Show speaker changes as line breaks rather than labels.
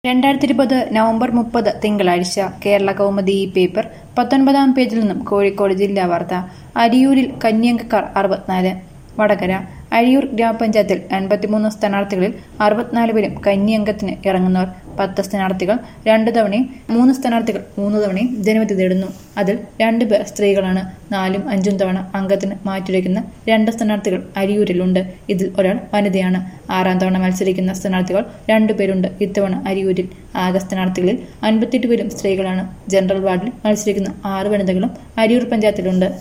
രണ്ടായിരത്തി ഇരുപത് നവംബർ മുപ്പത് തിങ്കളാഴ്ച കേരള കൗമുദി ഈ പേപ്പർ പത്തൊൻപതാം പേജിൽ നിന്നും കോഴിക്കോട് ജില്ലാ വാർത്ത അരിയൂരിൽ കന്യങ്കക്കാർ അറുപത്തിനാല് വടകര അഴിയൂർ ഗ്രാമപഞ്ചായത്തിൽ എൺപത്തിമൂന്ന് സ്ഥാനാർത്ഥികളിൽ അറുപത്തിനാല് പേരും കന്യംഗത്തിന് ഇറങ്ങുന്നവർ പത്ത് സ്ഥാനാർത്ഥികൾ രണ്ടു തവണയും മൂന്ന് സ്ഥാനാർത്ഥികൾ മൂന്ന് തവണയും ജനവിധി നേടുന്നു അതിൽ രണ്ടു പേർ സ്ത്രീകളാണ് നാലും അഞ്ചും തവണ അംഗത്തിന് മാറ്റിവെക്കുന്ന രണ്ട് സ്ഥാനാർത്ഥികൾ അരിയൂരിലുണ്ട് ഇതിൽ ഒരാൾ വനിതയാണ് ആറാം തവണ മത്സരിക്കുന്ന സ്ഥാനാർത്ഥികൾ രണ്ടുപേരുണ്ട് ഇത്തവണ അരിയൂരിൽ ആകെ സ്ഥാനാർത്ഥികളിൽ അൻപത്തിയെട്ട് പേരും സ്ത്രീകളാണ് ജനറൽ വാർഡിൽ മത്സരിക്കുന്ന ആറ് വനിതകളും അരിയൂർ പഞ്ചായത്തിലുണ്ട്